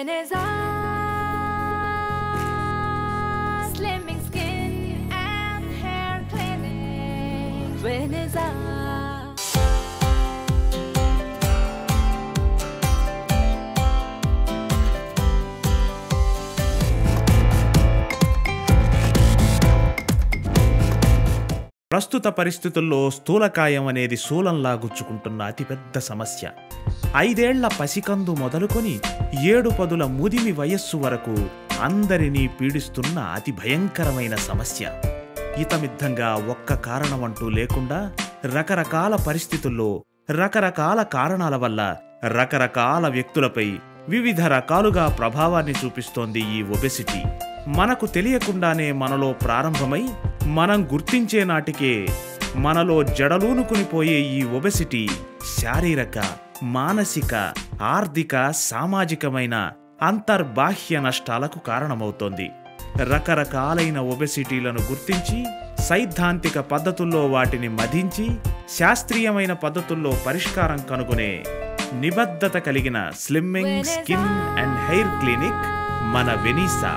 Veneza Slimming skin and hair clinic Veneza ప్రస్తుత పరిస్థితుల్లో స్థూలకాయం అనేది శూలంలా గుచ్చుకుంటున్న అతిపెద్ద సమస్య ఐదేళ్ల పసికందు మొదలుకొని ఏడు పదుల ముదిమి వయస్సు వరకు అందరినీ పీడిస్తున్న అతి భయంకరమైన సమస్య ఇతమిద్ధంగా ఒక్క కారణం అంటూ లేకుండా రకరకాల పరిస్థితుల్లో రకరకాల కారణాల వల్ల రకరకాల వ్యక్తులపై వివిధ రకాలుగా ప్రభావాన్ని చూపిస్తోంది ఈ ఒబెసిటీ మనకు తెలియకుండానే మనలో ప్రారంభమై మనం గుర్తించే నాటికే మనలో జడలూనుకునిపోయే ఈ ఒబెసిటీ శారీరక మానసిక ఆర్థిక సామాజికమైన అంతర్బాహ్య నష్టాలకు కారణమవుతోంది రకరకాలైన ఒబెసిటీలను గుర్తించి సైద్ధాంతిక పద్ధతుల్లో వాటిని మధించి శాస్త్రీయమైన పద్ధతుల్లో పరిష్కారం కనుగొనే నిబద్ధత కలిగిన slimming skin and hair clinic మన వెనీసా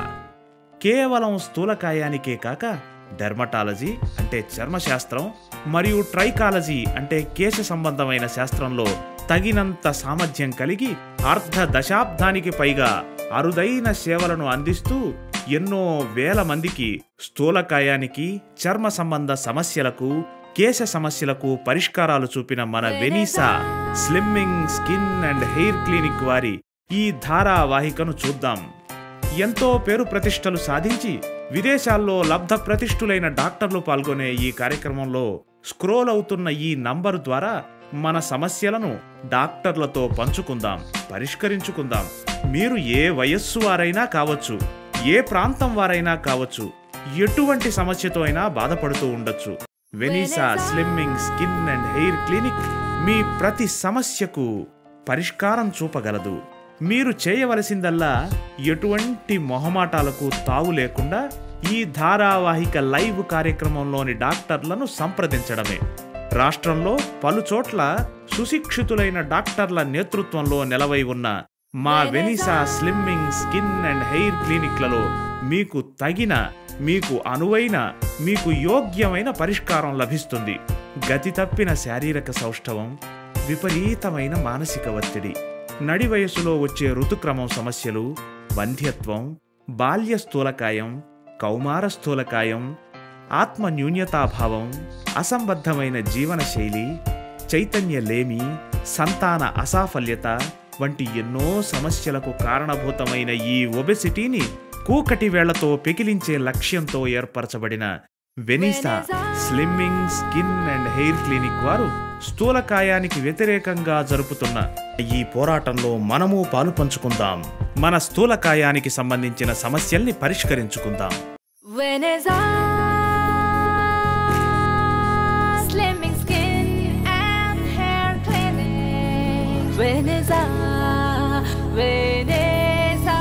కేవలం స్థూలకాయానికే కాక డెర్మటాలజీ అంటే చర్మశాస్త్రం మరియు ట్రైకాలజీ అంటే కేశ సంబంధమైన శాస్త్రంలో తగినంత సామర్థ్యం కలిగి అర్ధ దశాబ్దానికి పైగా అరుదైన సేవలను అందిస్తూ ఎన్నో వేల మందికి స్థూలకాయానికి చర్మ సంబంధ సమస్యలకు కేశ సమస్యలకు పరిష్కారాలు చూపిన మన Veneza slimming skin and hair clinic వారి ఈ ధారావాహికను చూద్దాం ఎంతో పేరు ప్రతిష్టలు సాధించి విదేశాల్లో లబ్ధ ప్రతిష్ఠులైన డాక్టర్లు పాల్గొనే ఈ కార్యక్రమంలో స్క్రోల్ అవుతున్న ఈ నంబరు ద్వారా మన సమస్యలను డాక్టర్లతో పంచుకుందాం పరిష్కరించుకుందాం మీరు ఏ వయస్సు వారైనా కావచ్చు ఏ ప్రాంతం వారైనా కావచ్చు ఎటువంటి సమస్యతో అయినా బాధపడుతూ ఉండొచ్చు Veneza slimming skin and hair clinic మీ ప్రతి సమస్యకు పరిష్కారం చూపగలదు మీరు చేయవలసిందల్లా ఎటువంటి మొహమాటాలకు తావు లేకుండా ఈ ధారావాహిక లైవ్ కార్యక్రమంలోని డాక్టర్లను సంప్రదించడమే రాష్ట్రంలో పలుచోట్ల సుశిక్షితులైన డాక్టర్ల నేతృత్వంలో నెలవై ఉన్న మా Veneza slimming skin and hair క్లినిక్లలో మీకు తగిన మీకు అనువైన మీకు యోగ్యమైన పరిష్కారం లభిస్తుంది గతి తప్పిన శారీరక సౌష్ఠవం విపరీతమైన మానసిక ఒత్తిడి నడి వయసులో వచ్చే ఋతుక్రమం సమస్యలు వంధ్యత్వం బాల్య స్థూలకాయం కౌమార స్థూలకాయం ఆత్మ న్యూన్యతాభావం అసంబద్ధమైన జీవనశైలి చైతన్య లేమి సంతాన అసాఫల్యత వంటి ఎన్నో సమస్యలకు కారణభూతమైన ఈ ఒబెసిటీని కూకటి వేళ్లతో పెకిలించే లక్ష్యంతో ఏర్పరచబడిన Veneza slimming skin and hair clinic వారు స్థూలకాయానికి వ్యతిరేకంగా జరుపుతున్న ఈ పోరాటంలో మనము పాలు పంచుకుందాం మన స్థూలకాయానికి సంబంధించిన సమస్యల్ని పరిష్కరించుకుందాం Veneza Slimming skin and hair clinic Veneza Veneza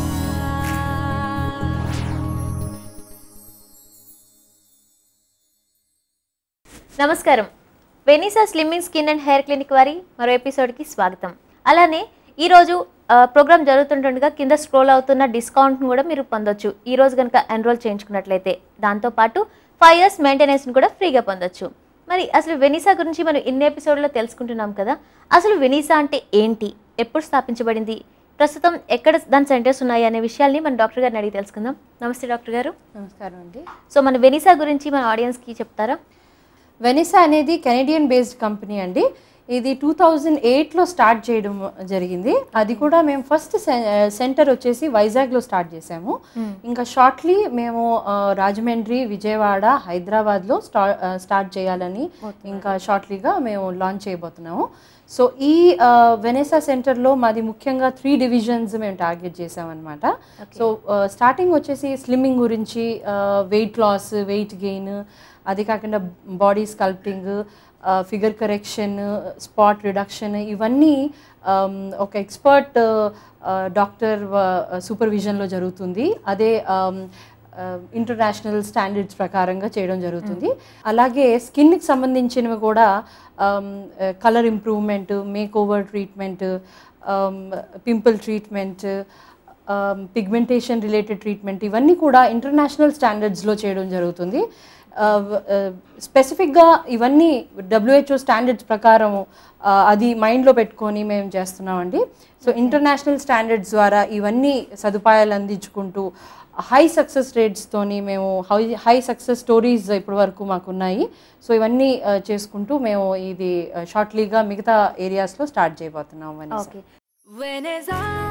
నమస్కారం Veneza slimming skin and hair clinic వారి మరో ఎపిసోడ్కి స్వాగతం అలానే ఈరోజు ప్రోగ్రామ్ జరుగుతుండగా కింద స్క్రోల్ అవుతున్న డిస్కౌంట్ను కూడా మీరు పొందొచ్చు ఈ రోజు కనుక ఎన్రోల్ చేయించుకున్నట్లయితే దాంతోపాటు ఫైవ్ ఇయర్స్ మెయింటెనెన్స్ని కూడా ఫ్రీగా పొందొచ్చు మరి అసలు వెనీసా గురించి మనం ఇన్ని ఎపిసోడ్లో తెలుసుకుంటున్నాం కదా అసలు వెనీసా అంటే ఏంటి ఎప్పుడు స్థాపించబడింది ప్రస్తుతం ఎక్కడ దాని సెంటర్స్ ఉన్నాయి అనే విషయాల్ని మన డాక్టర్ గారిని అడిగి తెలుసుకుందాం నమస్తే డాక్టర్ గారు నమస్కారం అండి సో మన వెనీసా గురించి మన ఆడియన్స్కి చెప్తారా వెనిసా అనేది కెనడియన్ బేస్డ్ కంపెనీ అండి ఇది టూ థౌజండ్ ఎయిట్లో స్టార్ట్ చేయడం జరిగింది అది కూడా మేము ఫస్ట్ సెంటర్ వచ్చేసి వైజాగ్లో స్టార్ట్ చేసాము ఇంకా షార్ట్లీ మేము ఆ, రాజమండ్రి విజయవాడ హైదరాబాద్లో స్టా ఆ, స్టార్ట్ చేయాలని ఇంకా షార్ట్లీగా మేము లాంచ్ చేయబోతున్నాము సో ఈ ఆ, వెనెసా సెంటర్లో మాది ముఖ్యంగా త్రీ డివిజన్స్ మేము టార్గెట్ చేసామన్నమాట సో ఆ, స్టార్టింగ్ వచ్చేసి స్లిమ్మింగ్ గురించి వెయిట్ లాస్ వెయిట్ గెయిన్ అది కాకుండా body sculpting figure correction spot reduction ఇవన్నీ um, ఒక ఎక్స్పర్ట్ డాక్టర్ సూపర్విజన్లో జరుగుతుంది అదే ఇంటర్నేషనల్ స్టాండర్డ్స్ ప్రకారంగా చేయడం జరుగుతుంది అలాగే స్కిన్కి సంబంధించినవి కూడా colour improvement make over treatment pimple treatment pigmentation related treatment ఇవన్నీ కూడా ఇంటర్నేషనల్ స్టాండర్డ్స్లో చేయడం జరుగుతుంది స్పెసిఫిక్గా ఇవన్నీ డబ్ల్యూహెచ్ఓ స్టాండర్డ్స్ ప్రకారం ఆ, అది మైండ్లో పెట్టుకొని మేము చేస్తున్నామండి సో ఇంటర్నేషనల్ స్టాండర్డ్స్ ద్వారా ఇవన్నీ సదుపాయాలు అందించుకుంటూ హై సక్సెస్ రేట్స్తోని మేము హై హై సక్సెస్ స్టోరీస్ ఇప్పటి వరకు మాకు ఉన్నాయి సో ఇవన్నీ ఆ, చేసుకుంటూ మేము ఇది షార్ట్లీగా మిగతా ఏరియాస్లో స్టార్ట్ చేయబోతున్నాం అని okay When is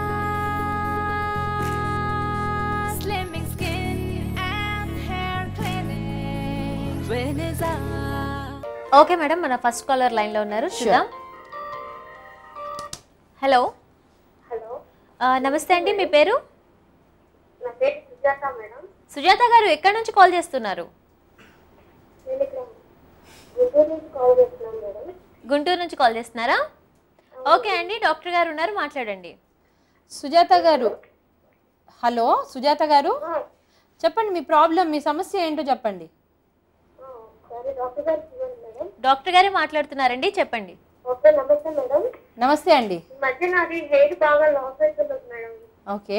our slimming skin and hair clinic? When is our okay madam మన ఫస్ట్ కాలర్ లైన్లో ఉన్నారు చూద్దాం హలో హలో ఆ, నమస్తే అండి మీ పేరు నా పేరు సుజాత మేడం సుజాత గారు ఎక్కడి నుంచి కాల్ చేస్తున్నారు నేను ఇక్కడ గుంటూరు నుంచి కాల్ చేస్తున్నాను మేడం గుంటూరు నుంచి కాల్ చేస్తున్నారా ఓకే అండి డాక్టర్ గారు ఉన్నారు మాట్లాడండి సుజాత గారు హలో సుజాత గారు చెప్పండి మీ ప్రాబ్లం మీ సమస్య ఏంటో చెప్పండి ఆ, సరే డాక్టర్ గారు చూడండి మేడం డాక్టర్ గారే మాట్లాడుతున్నారండి చెప్పండి ఓకే నమస్తే మేడం నమస్తే అండి ఈ మధ్య నాది హెయిర్ బాగా లాస్ అవుతుంది మేడం ఓకే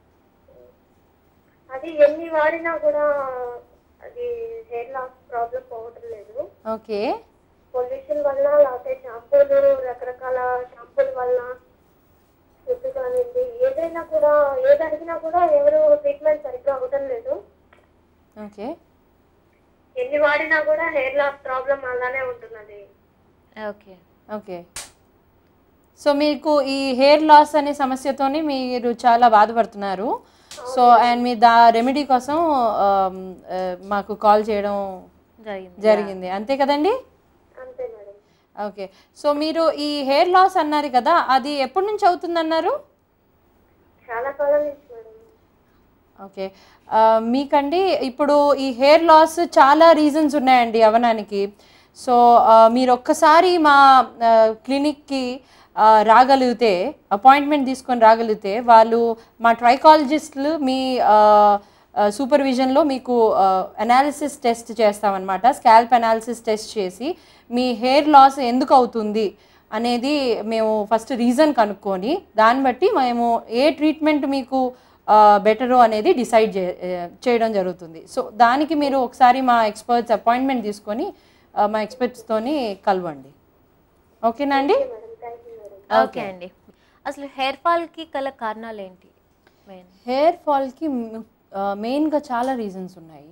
అది ఎన్ని వాడినా కూడా అది హెయిర్ లాస్ ప్రాబ్లం పోవటం లేదు ఓకే పొల్యూషన్ వల్ల లేకపోతే షాంపూలు రకరకాల షాంపూల వల్ల ఫుడ్ కానివ్వండి ఏదైనా కూడా ఏది అడిగినా కూడా ఎవరు ట్రీట్మెంట్ సరిగ్గా అవ్వటం లేదు ఓకే ఎన్ని వాడినా కూడా హెయిర్ లాస్ ప్రాబ్లం అలానే ఉంటున్నది ఓకే ఓకే సో మీకు ఈ హెయిర్ లాస్ అనే సమస్యతోని మీరు చాలా బాధపడుతున్నారు సో అండ్ మీ దా రెమెడీ కోసం ఆమ్, ఆ, మాకు కాల్ చేయడం జరిగింది జరిగింది అంతే కదండి అంతే మేడం ఓకే సో మీరు ఈ హెయిర్ లాస్ అన్నారు కదా అది ఎప్పటి నుంచి అవుతుందన్నారు చాలా కాలం నుంచి మేడం ఓకే ఆ, మీకండి ఇప్పుడు ఈ హెయిర్ లాస్ చాలా రీజన్స్ ఉన్నాయండి అవనానికి సో ఆ, మీరు ఒక్కసారి మా ఆ, క్లినిక్కి ఆ, రాగలిగితే అపాయింట్మెంట్ తీసుకొని రాగలిగితే వాళ్ళు మా ట్రైకాలజిస్టులు మీ సూపర్విజన్లో మీకు అనాలిసిస్ టెస్ట్ చేస్తామన్నమాట స్కాల్ప్ అనాలిసిస్ టెస్ట్ చేసి మీ హెయిర్ లాస్ ఎందుకు అవుతుంది అనేది మేము ఫస్ట్ రీజన్ కనుక్కొని దాన్ని బట్టి మేము ఏ ట్రీట్మెంట్ మీకు బెటరు అనేది డిసైడ్ చే చేయడం జరుగుతుంది సో దానికి మీరు ఒకసారి మా ఎక్స్పర్ట్స్ అపాయింట్మెంట్ తీసుకొని ఆ, మా ఎక్స్పర్ట్స్తోని కలవండి ఓకేనా అండి madam thank you madam okay అండి అసలు హెయిర్ ఫాల్కి గల కారణాలు ఏంటి మెయిన్ హెయిర్ ఫాల్కి మెయిన్గా చాలా రీజన్స్ ఉన్నాయి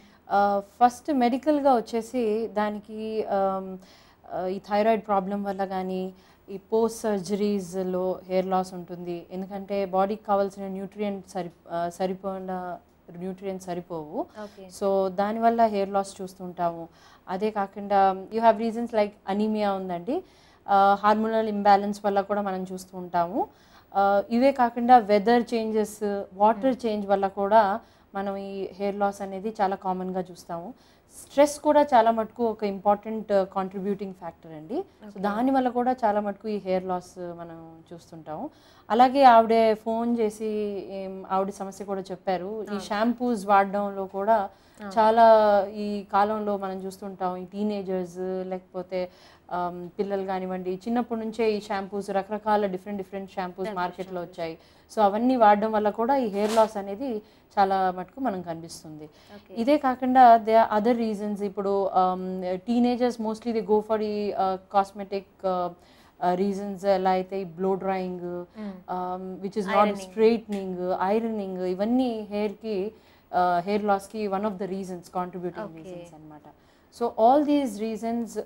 ఫస్ట్ మెడికల్గా వచ్చేసి దానికి um, ఆ, ఈ థైరాయిడ్ ప్రాబ్లం వల్ల కానీ ఈ పోస్ట్ సర్జరీస్లో హెయిర్ లాస్ ఉంటుంది ఎందుకంటే బాడీకి కావాల్సిన న్యూట్రియంట్ సరి ఆ, సరిపోయిన న్యూట్రియంట్ సరిపోవు ఓకే సో దానివల్ల హెయిర్ లాస్ చూస్తుంటాము అదే కాకుండా you have reasons like anaemia ఉందండి హార్మోనల్ ఇంబ్యాలెన్స్ వల్ల కూడా మనం చూస్తూ ఉంటాము ఆ, ఇవే కాకుండా వెదర్ చేంజెస్ వాటర్ చేంజ్ వల్ల కూడా మనం ఈ హెయిర్ లాస్ అనేది చాలా కామన్గా చూస్తాము స్ట్రెస్ కూడా చాలా మటుకు ఒక ఇంపార్టెంట్ కాంట్రిబ్యూటింగ్ ఫ్యాక్టర్ అండి సో దానివల్ల కూడా చాలా మటుకు ఈ హెయిర్ లాస్ మనం చూస్తుంటాము అలాగే ఆవిడ ఫోన్ చేసి ఏం, ఆవిడ సమస్య కూడా చెప్పారు ఈ షాంపూస్ వాడడంలో కూడా చాలా ఈ కాలంలో మనం చూస్తుంటాం ఈ టీనేజర్స్ లేకపోతే ఆమ్, పిల్లలు కానివ్వండి చిన్నప్పటి నుంచే ఈ షాంపూస్ రకరకాల డిఫరెంట్ డిఫరెంట్ షాంపూస్ మార్కెట్లో వచ్చాయి సో అవన్నీ వాడడం వల్ల కూడా ఈ హెయిర్ లాస్ అనేది చాలా మటుకు మనం కనిపిస్తుంది ఇదే కాకుండా దే అదర్ రీజన్స్ ఇప్పుడు teenagers mostly they go for ఈ కాస్మెటిక్ రీజన్స్ ఎలా అయితే ఈ blow drying which is not straightening ironing ఇవన్నీ హెయిర్కి హెయిర్ లాస్కి one of the reasons contributing reasons అనమాట సో ఆల్ దీస్ రీజన్స్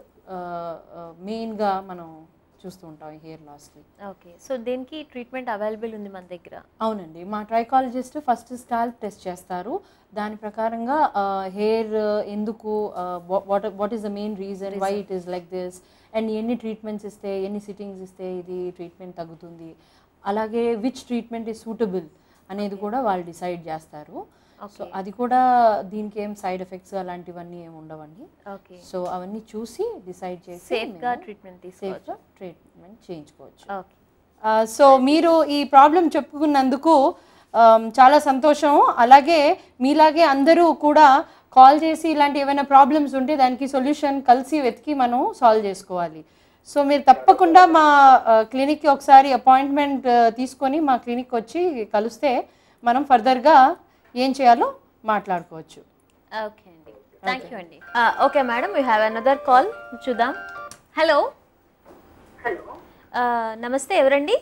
మెయిన్గా మనం చూస్తూ ఉంటాం ఈ హెయిర్ లాస్కి ఓకే సో దీనికి ట్రీట్మెంట్ అవైలబుల్ ఉంది మన దగ్గర అవునండి మా ట్రైకాలజిస్ట్ ఫస్ట్ స్కాల్ప్ టెస్ట్ చేస్తారు దాని ప్రకారంగా హెయిర్ ఎందుకు what what is the main reason why it is like this and ఎన్ని ట్రీట్మెంట్స్ ఇస్తే ఎన్ని సిట్టింగ్స్ ఇస్తే ఇది ట్రీట్మెంట్ తగ్గుతుంది అలాగే విచ్ ట్రీట్మెంట్ ఈస్ సూటబుల్ అనేది కూడా వాళ్ళు డిసైడ్ చేస్తారు సో అది కూడా దీనికి ఏం సైడ్ ఎఫెక్ట్స్ అలాంటివన్నీ ఏమి ఉండవండి ఓకే సో అవన్నీ చూసి డిసైడ్ చేసి సేఫ్గా ట్రీట్మెంట్ తీసుకోవచ్చు సేఫ్గా ట్రీట్మెంట్ చేయించుకోవచ్చు ఓకే ఆ, సో మీరు ఈ ప్రాబ్లం చెప్పుకున్నందుకు ఆమ్, చాలా సంతోషం అలాగే మీలాగే అందరూ కూడా కాల్ చేసి ఇలాంటి ఏమైనా ప్రాబ్లమ్స్ ఉంటే దానికి సొల్యూషన్ కలిసి వెతికి మనం సాల్వ్ చేసుకోవాలి సో మీరు తప్పకుండా మా క్లినిక్కి ఒకసారి అపాయింట్మెంట్ తీసుకొని మా క్లినిక్ వచ్చి కలిస్తే మనం ఫర్దర్గా ఏం చేయాలో మాట్లాడుకోవచ్చు ఓకే అండి థ్యాంక్ యూ అండి okay madam you have another call చూద్దాం హలో हेलो నమస్తే ఎవరండి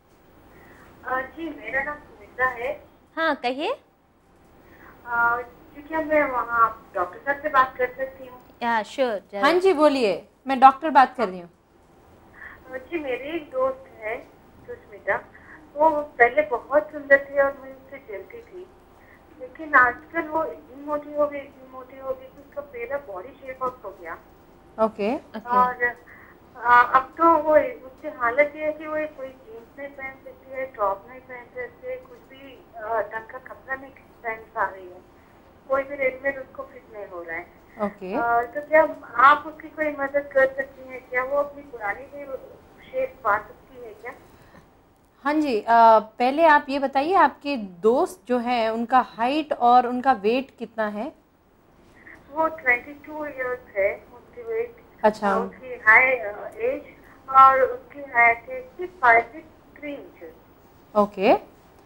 अ, जी मेरा नाम सुमित्रा है हाँ कहिए अ, जी क्या मैं वहाँ डॉक्टर साहब से बात कर सकती हूँ या श्योर हाँ जी बोलिए मैं डॉक्टर बात कर रही हूँ अ, जी मेरी एक दोस्त है सुष्मिता वो पहले बहुत सुंदर थी और मैं उससे जलती थी लेकिन आजकल वो इतनी मोटी हो गई इतनी मोटी हो गई कि उसका पूरा बॉडी शेप आउट हो गया ओके और आ, अब तो वो उसकी हालत ये है कि वो कोई जीन्स नहीं पहन सकती है टॉप नहीं पहन सकती है कुछ भी आ, ढंग का कपड़ा नहीं पहन पा रही है कोई भी रेडीमेड उसको फिट नहीं हो रहा है ओके आ, तो क्या आप उसकी कोई मदद कर सकती हैं क्या वो अपनी पुरानी शेप पा सकती है क्या हाँ जी अ, पहले आप ये बताइए आपके दोस्त जो हैं उनका हाइट और उनका वेट कितना है वो ट्वेंटी टू ईयर्स है उसकी वेट अच्छा उसकी हाई एज और उसकी हाइट है five feet three inches okay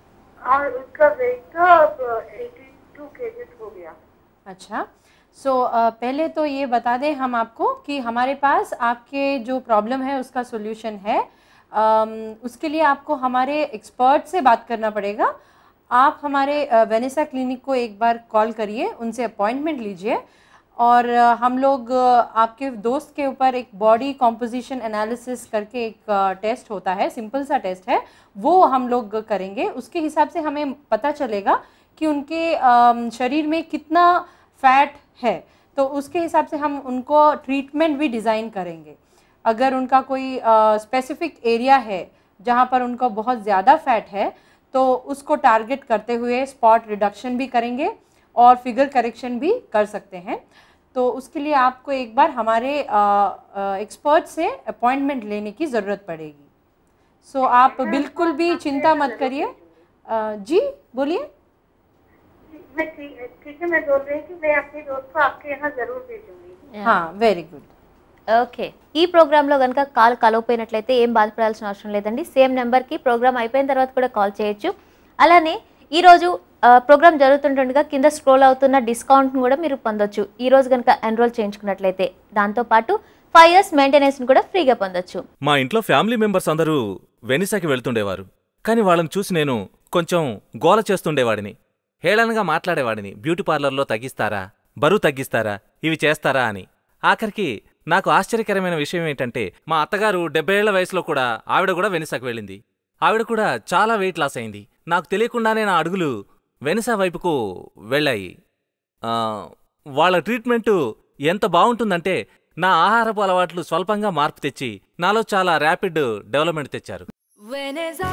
और उसका वेट तो एटी टू केजीज हो गया अच्छा सो पहले तो ये बता दें हम आपको कि हमारे पास आपके जो प्रॉब्लम है उसका सोल्यूशन है अम, उसके लिए आपको हमारे एक्सपर्ट से बात करना पड़ेगा आप हमारे वेनेसा क्लिनिक को एक बार कॉल करिए उनसे अपॉइंटमेंट लीजिए और अ, हम लोग अ, आपके दोस्त के ऊपर एक बॉडी कॉम्पोजिशन एनालिसिस करके एक टेस्ट होता है सिंपल सा टेस्ट है वो हम लोग करेंगे उसके हिसाब से हमें पता चलेगा कि उनके अम, शरीर में कितना फैट है तो उसके हिसाब से हम उनको ट्रीटमेंट भी डिज़ाइन करेंगे अगर उनका कोई स्पेसिफिक एरिया है जहाँ पर उनका बहुत ज़्यादा फैट है तो उसको टारगेट करते हुए स्पॉट रिडक्शन भी करेंगे और फिगर करेक्शन भी कर सकते हैं तो उसके लिए आपको एक बार हमारे एक्सपर्ट से अपॉइंटमेंट लेने की ज़रूरत पड़ेगी सो आप बिल्कुल भी चिंता मत करिए अ, जी बोलिए जी, मैं ठीक ठीक है मैं बोल रही हूँ कि मैं अपने दोस्त को आपके यहाँ जरूर भेजूंगी हाँ वेरी गुड ఓకే ఈ ప్రోగ్రాంలో కనుక కాల్ కలవపోయినట్లయితే ఏం బాధపడాల్సిన అవసరం లేదండి సేమ్ నెంబర్కి ప్రోగ్రామ్ అయిపోయిన తర్వాత కూడా కాల్ చేయొచ్చు అలానే ఈరోజు ప్రోగ్రామ్ జరుగుతుండగా కింద స్క్రోల్ అవుతున్న డిస్కౌంట్ని కూడా మీరు పొందొచ్చు ఈ రోజు కనుక ఎన్రోల్ చేయించుకున్నట్లయితే దాంతోపాటు ఫైవ్ ఇయర్స్ మెయింటెనెన్స్ని కూడా ఫ్రీగా పొందొచ్చు మా ఇంట్లో ఫ్యామిలీ మెంబర్స్ అందరూ వెనిసాకి వెళ్తుండేవారు కానీ వాళ్ళని చూసి నేను కొంచెం గోల చేస్తుండేవాడిని హేళనగా మాట్లాడేవాడిని బ్యూటీ పార్లర్లో తగ్గిస్తారా బరువు తగ్గిస్తారా ఇవి చేస్తారా అని ఆఖరికి నాకు ఆశ్చర్యకరమైన విషయం ఏంటంటే మా అత్తగారు డెబ్బై ఏళ్ల వయసులో కూడా ఆవిడ కూడా వెనిసాకు వెళ్ళింది ఆవిడ కూడా చాలా వెయిట్ లాస్ అయింది నాకు తెలియకుండానే నా అడుగులు వెనిసా వైపుకు వెళ్ళాయి ఆ, వాళ్ళ ట్రీట్మెంటు ఎంత బాగుంటుందంటే నా ఆహారపు అలవాట్లు స్వల్పంగా మార్పు తెచ్చి నాలో చాలా ర్యాపిడ్ డెవలప్మెంట్ తెచ్చారు Veneza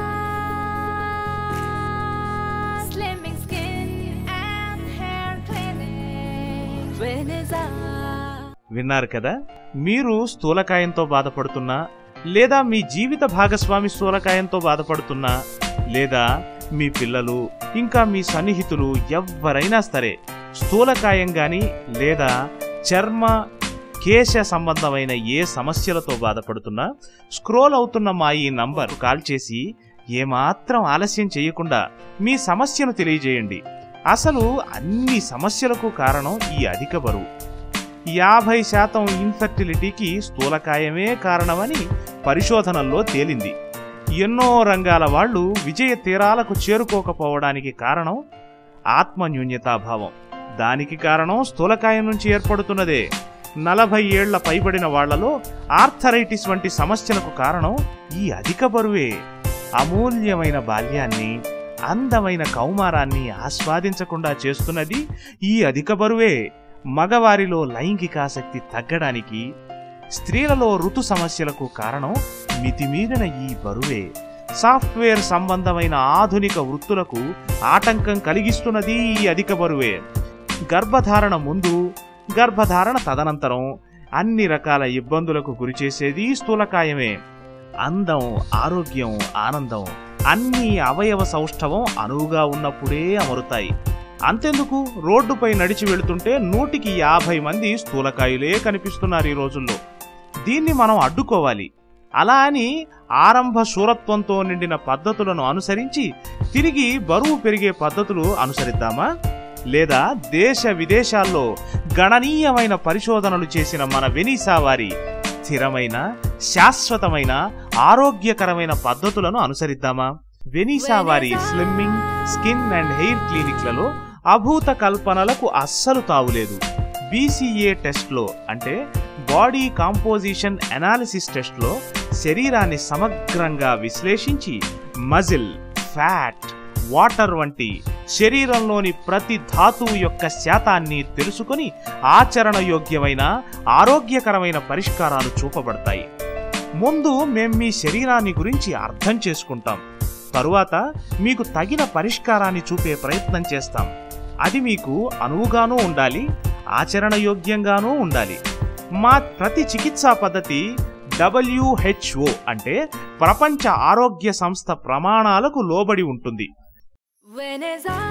Slimming skin and hair clinic Veneza విన్నారు కదా మీరు స్థూలకాయంతో బాధపడుతున్నా లేదా మీ జీవిత భాగస్వామి స్థూలకాయంతో బాధపడుతున్నా లేదా మీ పిల్లలు ఇంకా మీ సన్నిహితులు ఎవ్వరైనా సరే స్థూలకాయం గాని లేదా చర్మ కేశ సంబంధమైన ఏ సమస్యలతో బాధపడుతున్నా స్క్రోల్ అవుతున్న మా ఈ నంబర్ కాల్ చేసి ఏమాత్రం ఆలస్యం చేయకుండా మీ సమస్యను తెలియజేయండి అసలు అన్ని సమస్యలకు కారణం ఈ అధిక బరువు యాభై శాతం ఇన్ఫర్టిలిటీకి స్థూలకాయమే కారణమని పరిశోధనల్లో తేలింది ఎన్నో రంగాల వాళ్ళు విజయ తీరాలకు చేరుకోకపోవడానికి కారణం ఆత్మన్యూన్యతాభావం దానికి కారణం స్థూలకాయం నుంచి ఏర్పడుతున్నదే నలభై ఏళ్ల పైబడిన వాళ్లలో ఆర్థరైటిస్ వంటి సమస్యలకు కారణం ఈ అధిక బరువే అమూల్యమైన బాల్యాన్ని అందమైన కౌమారాన్ని ఆస్వాదించకుండా చేస్తున్నది ఈ అధిక బరువే మగవారిలో లైంగికాసక్తి తగ్గడానికి స్త్రీలలో ఋతు సమస్యలకు కారణం మితిమీరిన ఈ బరువే సాఫ్ట్వేర్ సంబంధమైన ఆధునిక వృత్తులకు ఆటంకం కలిగిస్తున్నది ఈ అధిక బరువే గర్భధారణ ముందు గర్భధారణ తదనంతరం అన్ని రకాల ఇబ్బందులకు గురిచేసేది స్థూలకాయమే అందం ఆరోగ్యం ఆనందం అన్ని అవయవ సౌష్ఠవం అనువుగా ఉన్నప్పుడే అమరుతాయి అంతెందుకు రోడ్డుపై నడిచి వెళుతుంటే నూటికి యాభై మంది స్థూలకాయులే కనిపిస్తున్నారు ఈ రోజుల్లో దీన్ని మనం అడ్డుకోవాలి అలా అని ఆరంభ శూరత్వంతో నిండిన పద్ధతులను అనుసరించి తిరిగి బరువు పెరిగే పద్ధతులు అనుసరిద్దామా లేదా దేశ విదేశాల్లో గణనీయమైన పరిశోధనలు చేసిన మన వెనీసా వారి స్థిరమైన శాశ్వతమైన ఆరోగ్యకరమైన పద్ధతులను అనుసరిద్దామా వెనీసా వారి స్లిమ్మింగ్ స్కిన్ అండ్ హెయిర్ క్లినిక్లలో అభూత కల్పనలకు అస్సలు తావులేదు బీసీఏ టెస్ట్లో అంటే బాడీ కాంపోజిషన్ అనాలిసిస్ టెస్ట్లో శరీరాన్ని సమగ్రంగా విశ్లేషించి మజిల్ ఫ్యాట్ వాటర్ వంటి శరీరంలోని ప్రతి ధాతువు యొక్క శాతాన్ని తెలుసుకొని ఆచరణయోగ్యమైన ఆరోగ్యకరమైన పరిష్కారాలు చూపబడతాయి ముందు మేం మీ శరీరాన్ని గురించి అర్థం చేసుకుంటాం తరువాత మీకు తగిన పరిష్కారాన్ని చూపే ప్రయత్నం చేస్తాం అది మీకు అనువుగానూ ఉండాలి ఆచరణయోగ్యంగానూ ఉండాలి మా ప్రతి చికిత్సా పద్ధతి డబ్ల్యూహెచ్ఓ అంటే ప్రపంచ ఆరోగ్య సంస్థ ప్రమాణాలకు లోబడి ఉంటుంది When is I?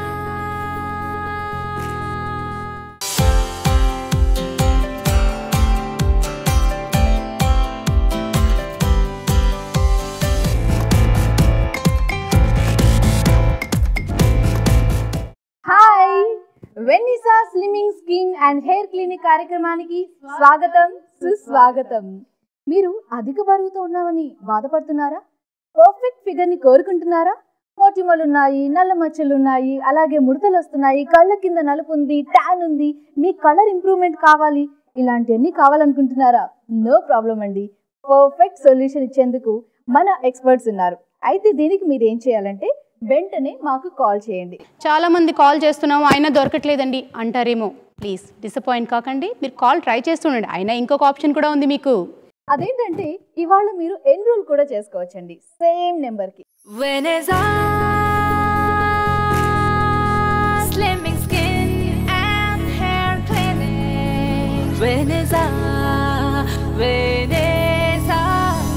Hi Veneza slimming skin and hair clinic కార్యక్రమానికి స్వాగతం సుస్వాగతం మీరు అధిక బరువుతో ఉన్నామని బాధపడుతున్నారా పర్ఫెక్ట్ ఫిగర్ ని కోరుకుంటున్నారా మోటిమలు ఉన్నాయి నల్ల మచ్చలు ఉన్నాయి అలాగే ముడతలు వస్తున్నాయి కళ్ళ కింద నలుపు ఉంది ట్యాన్ ఉంది మీ కలర్ ఇంప్రూవ్మెంట్ కావాలి ఇలాంటివన్నీ కావాలనుకుంటున్నారా నో ప్రాబ్లం అండి పర్ఫెక్ట్ సొల్యూషన్ ఇచ్చేందుకు మన ఎక్స్పర్ట్స్ ఉన్నారు అయితే దీనికి మీరు ఏం చేయాలంటే వెంటనే మాకు కాల్ చేయండి చాలా మంది కాల్ చేస్తున్నాము అయినా దొరకట్లేదండి అంటారేమో ప్లీజ్ డిసప్పాయింట్ కాకండి మీరు కాల్ ట్రై చేస్తుండండి అయినా ఇంకొక ఆప్షన్ కూడా ఉంది మీకు అదేంటంటే ఇవాళ మీరు ఎన్రోల్ కూడా చేసుకోవచ్చండి సేమ్ నెంబర్కి When is I? Slimming skin and hair clinic. When is I? When is I?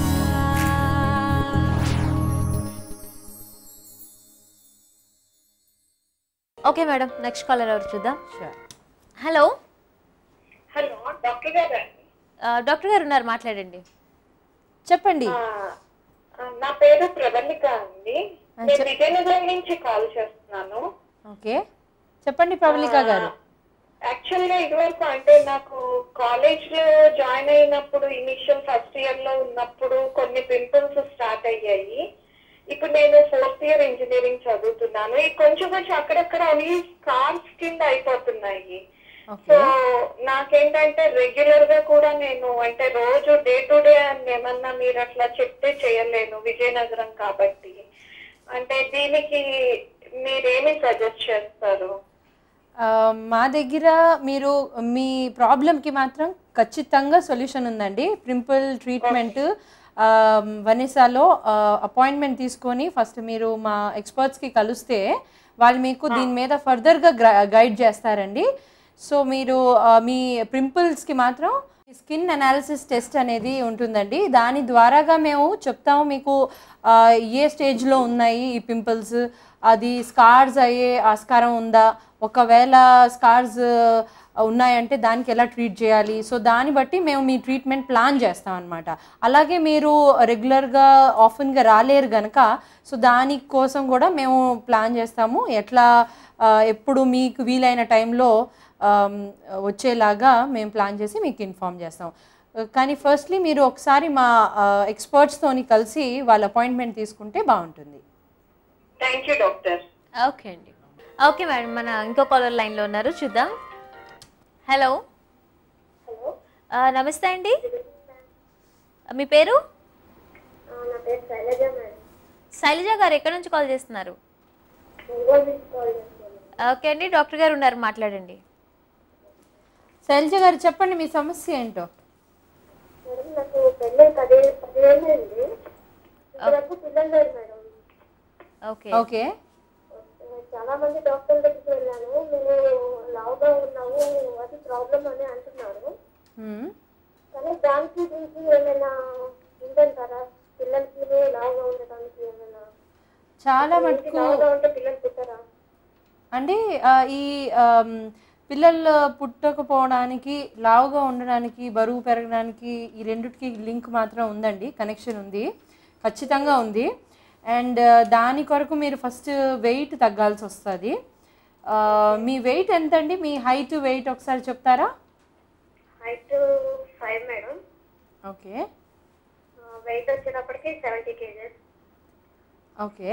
Okay madam next caller ఎవరు చూద్దాం హలో హలో డాక్టర్ గారు ఆ, డాక్టర్ గారు ఉన్నారు మాట్లాడండి చెప్పండి నా పేరు ప్రవళిక అండి నేను విజయనగరం నుంచి కాల్ చేస్తున్నాను ఓకే చెప్పండి ప్రవళిక గారు యాక్చువల్ గా ఇదివరకు అంటే నాకు కాలేజ్ లో జాయిన్ అయినప్పుడు ఇనిషియల్ ఫస్ట్ ఇయర్ లో ఉన్నప్పుడు కొన్ని పింపుల్స్ స్టార్ట్ అయ్యాయి ఇప్పుడు నేను ఫోర్త్ ఇయర్ ఇంజనీరింగ్ చదువుతున్నాను ఈ కొంచెం కొంచెం అక్కడక్కడ ఓన్లీ స్కార్స్ కింద అయిపోతున్నాయి సో నాకేంటంటే రెగ్యులర్ గా కూడా నేను అంటే రోజు డే టు డే అని ఏమన్నా మీరు అట్లా చెప్తే చేయలేను విజయనగరం కాబట్టి అంటే దీనికి మీరేమి సజెస్ట్ చేస్తారు ఆ, మా దగ్గర మీరు మీ ప్రాబ్లంకి మాత్రం ఖచ్చితంగా సొల్యూషన్ ఉందండి పింపుల్ ట్రీట్మెంట్ వనిసాలో అపాయింట్మెంట్ తీసుకొని ఫస్ట్ మీరు మా ఎక్స్పర్ట్స్కి కలిస్తే వాళ్ళు మీకు దీని మీద ఫర్దర్గా గైడ్ చేస్తారండి సో మీరు ఆ, మీ పింపుల్స్కి మాత్రం స్కిన్ అనాలిసిస్ టెస్ట్ అనేది ఉంటుందండి దాని ద్వారాగా మేము చెప్తాము మీకు ఆ, ఏ స్టేజ్లో ఉన్నాయి ఈ పింపుల్స్ అది స్కార్స్ అయ్యే ఆస్కారం ఉందా ఒకవేళ స్కార్స్ ఉన్నాయంటే దానికి ఎలా ట్రీట్ చేయాలి సో దాన్ని బట్టి మేము మీ ట్రీట్మెంట్ ప్లాన్ చేస్తాం అనమాట అలాగే మీరు రెగ్యులర్గా ఆఫన్గా రాలేరు గనక సో దానికోసం కూడా మేము ప్లాన్ చేస్తాము ఎట్లా ఆ, ఎప్పుడు మీకు వీలైన టైంలో ఆమ్, వచ్చేలాగా మేము ప్లాన్ చేసి మీకు ఇన్ఫామ్ చేస్తాం కానీ ఫస్ట్లీ మీరు ఒకసారి మా ఎక్స్పర్ట్స్తోని కలిసి వాళ్ళ అపాయింట్మెంట్ తీసుకుంటే బాగుంటుంది థ్యాంక్ యూ డాక్టర్ ఓకే అండి ఓకే మేడం మన ఇంకో కాలర్ లైన్లో ఉన్నారు చూద్దాం హలో ఆ, నమస్తే అండి మీ పేరు నా పేరు శైలజ మేడం శైలజ గారు ఎక్కడి నుంచి కాల్ చేస్తున్నారు ఒంగోలు నుంచి కాల్ చేస్తున్నాను ఓకే అండి డాక్టర్ గారు ఉన్నారు మాట్లాడండి శైలజ గారు చెప్పండి మీ సమస్య ఏంటో మేడం నాకు పెళ్ళి పది పదివేలు అయింది ఇప్పటివరకు పిల్లలు లేరు మేడం ఓకే ఓకే చాలా మంది డాక్టర్ దగ్గరికి వెళ్ళాను నేను లావుగా ఉన్నావు అది ప్రాబ్లం అని అంటున్నారు మ్మ్. కానీ దానికి దీనికి ఏమైనా ఉందంటారా పిల్లలకి లావుగా ఉండడానికి ఏమైనా చాలా ఏంటి మటుకు లావుగా ఉంటే పిల్లలు పుట్టరా అంటే ఆ, ఈ ఆమ్, పిల్లలు పుట్టకపోవడానికి లావుగా ఉండడానికి బరువు పెరగడానికి ఈ రెండిటికి లింక్ మాత్రం ఉందండి కనెక్షన్ ఉంది ఖచ్చితంగా ఉంది అండ్ దాని కొరకు మీరు ఫస్ట్ వెయిట్ తగ్గాల్సి వస్తుంది మీ వెయిట్ ఎంతండి మీ హైట్ వెయిట్ ఒకసారి చెప్తారా height five madam okay weight వచ్చేటప్పటికి సెవెంటీ కేజెస్ ఓకే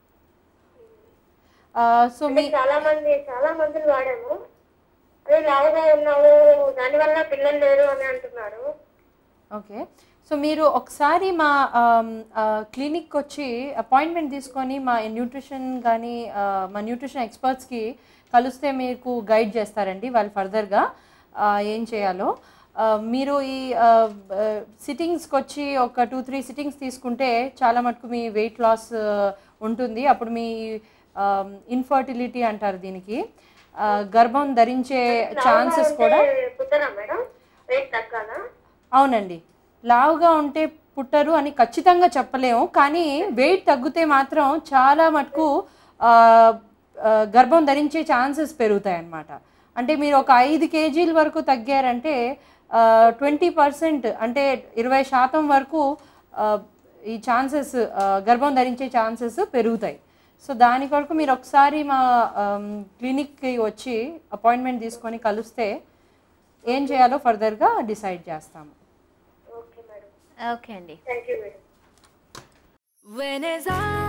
సో మీ చాలా మంది చాలా మందులు వాడాము అదే లావుగా ఉన్నావు దానివల్ల పిల్లలు లేరు అని అంటున్నారు ఓకే సో మీరు ఒకసారి మా క్లినిక్ వచ్చి అపాయింట్మెంట్ తీసుకొని మా న్యూట్రిషన్ కానీ మా న్యూట్రిషన్ ఎక్స్పర్ట్స్కి కలిస్తే మీకు గైడ్ చేస్తారండి వాళ్ళు ఫర్దర్గా ఏం చేయాలో ఆ, మీరు ఈ సిట్టింగ్స్కి వచ్చి ఒక టూ త్రీ సిట్టింగ్స్ తీసుకుంటే చాలా మటుకు మీ వెయిట్ లాస్ ఉంటుంది అప్పుడు మీ ఇన్ఫర్టిలిటీ అంటారు దీనికి ఆ, గర్భం ధరించే ఛాన్సెస్ కూడా పుట్టరా మేడం వెయిట్ తగ్గాలా అవునండి లావుగా ఉంటే పుట్టరు అని ఖచ్చితంగా చెప్పలేము కానీ వెయిట్ తగ్గితే మాత్రం చాలా మటుకు ఆ, ఆ, గర్భం ధరించే ఛాన్సెస్ పెరుగుతాయి అన్నమాట అంటే మీరు ఒక ఐదు కేజీల వరకు తగ్గారంటే ట్వంటీ పర్సెంట్ అంటే ఇరవై శాతం వరకు ఆ, ఈ ఛాన్సెస్ గర్భం ధరించే ఛాన్సెస్ పెరుగుతాయి సో దాని కొరకు మీరు ఒకసారి మా క్లినిక్కి వచ్చి అపాయింట్మెంట్ తీసుకొని కలిస్తే ఏం చేయాలో ఫర్దర్గా డిసైడ్ చేస్తాము ఓకే మేడం ఓకే అండి thank you madam When is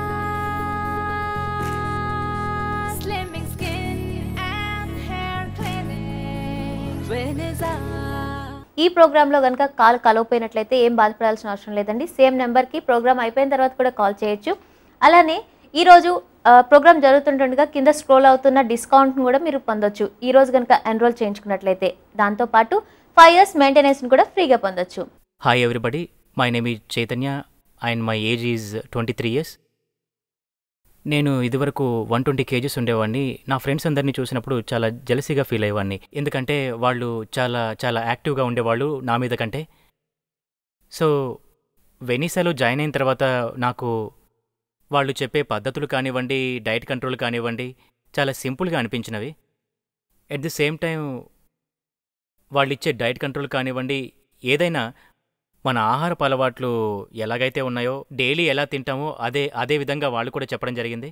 our slimming skin and hair clinic? When is our ఈ ప్రోగ్రాంలో కనుక కాల్ కలవపోయినట్లయితే ఏం బాధపడాల్సిన అవసరం లేదండి సేమ్ నెంబర్కి ప్రోగ్రామ్ అయిపోయిన తర్వాత కూడా కాల్ చేయొచ్చు అలానే ఈరోజు ప్రోగ్రామ్ జరుగుతుండగా కింద స్క్రోల్ అవుతున్న డిస్కౌంట్ను కూడా మీరు పొందొచ్చు ఈ రోజు కనుక ఎన్రోల్ చేయించుకున్నట్లయితే దాంతోపాటు ఫైవ్ ఇయర్స్ మెయింటెనెన్స్ని కూడా ఫ్రీగా పొందొచ్చు hi everybody my name is Chaitanya and my age is twenty three years నేను ఇదివరకు వన్ ట్వంటీ కేజెస్ ఉండేవాడిని నా ఫ్రెండ్స్ అందరినీ చూసినప్పుడు చాలా జెలసీగా ఫీల్ అయ్యేవాడిని ఎందుకంటే వాళ్ళు చాలా చాలా యాక్టివ్గా ఉండేవాళ్ళు నా మీద కంటే సో వెనీసాలో జాయిన్ అయిన తర్వాత నాకు వాళ్ళు చెప్పే పద్ధతులు కానివ్వండి డైట్ కంట్రోల్ కానివ్వండి చాలా సింపుల్గా అనిపించినవి ఎట్ ది సేమ్ టైం వాళ్ళు ఇచ్చే డైట్ కంట్రోల్ కానివ్వండి ఏదైనా మన ఆహారపు అలవాట్లు ఎలాగైతే ఉన్నాయో డైలీ ఎలా తింటామో అదే అదే విధంగా వాళ్ళు కూడా చెప్పడం జరిగింది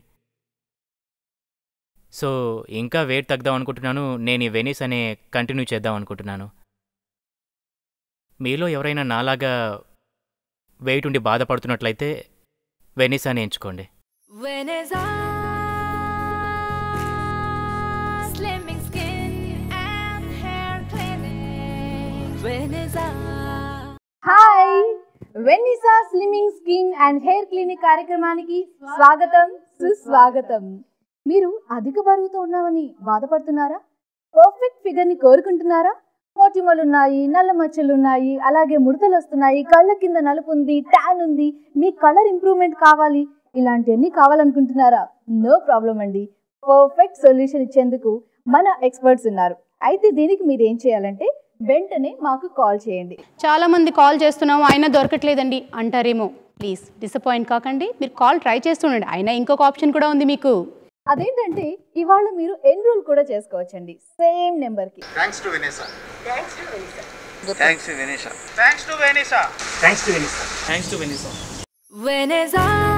సో ఇంకా వెయిట్ తగ్గుదాం అనుకుంటున్నాను నేను ఈ వెనీస్ అనే కంటిన్యూ చేద్దాం అనుకుంటున్నాను మీలో ఎవరైనా నాలాగా వెయిట్ ఉండి బాధపడుతున్నట్లయితే వెనీస్ అని ఎంచుకోండి When is our slimming skin and hair clinic? When is our hi Veneza slimming skin and hair clinic కార్యక్రమానికి స్వాగతం సుస్వాగతం మీరు అధిక బరువుతో ఉన్నామని బాధపడుతున్నారా పర్ఫెక్ట్ ఫిగర్ ని కోరుకుంటున్నారా మోటిమలు ఉన్నాయి నల్ల మచ్చలు ఉన్నాయి అలాగే ముడతలు వస్తున్నాయి కళ్ళ కింద నలుపు ఉంది ట్యాన్ ఉంది మీ కలర్ ఇంప్రూవ్మెంట్ కావాలి ఇలాంటివన్నీ కావాలనుకుంటున్నారా నో ప్రాబ్లం అండి పర్ఫెక్ట్ సొల్యూషన్ ఇచ్చేందుకు మన ఎక్స్పర్ట్స్ ఉన్నారు అయితే దీనికి మీరు ఏం చేయాలంటే వెంటనే మాకు కాల్ చేయండి చాలామంది కాల్ చేస్తున్నాము అయినా దొరకట్లేదండి అంటారేమో ప్లీజ్ డిసప్పాయింట్ కాకండి మీరు కాల్ ట్రై చేస్తుండండి అయినా ఇంకొక ఆప్షన్ కూడా ఉంది మీకు అదేంటంటే ఇవాళ మీరు ఎన్రోల్ కూడా చేసుకోవచ్చండి సేమ్ నెంబర్ కి thanks to Veneza thanks to Veneza thanks to Veneza thanks to Veneza thanks to Veneza thanks to Veneza When is our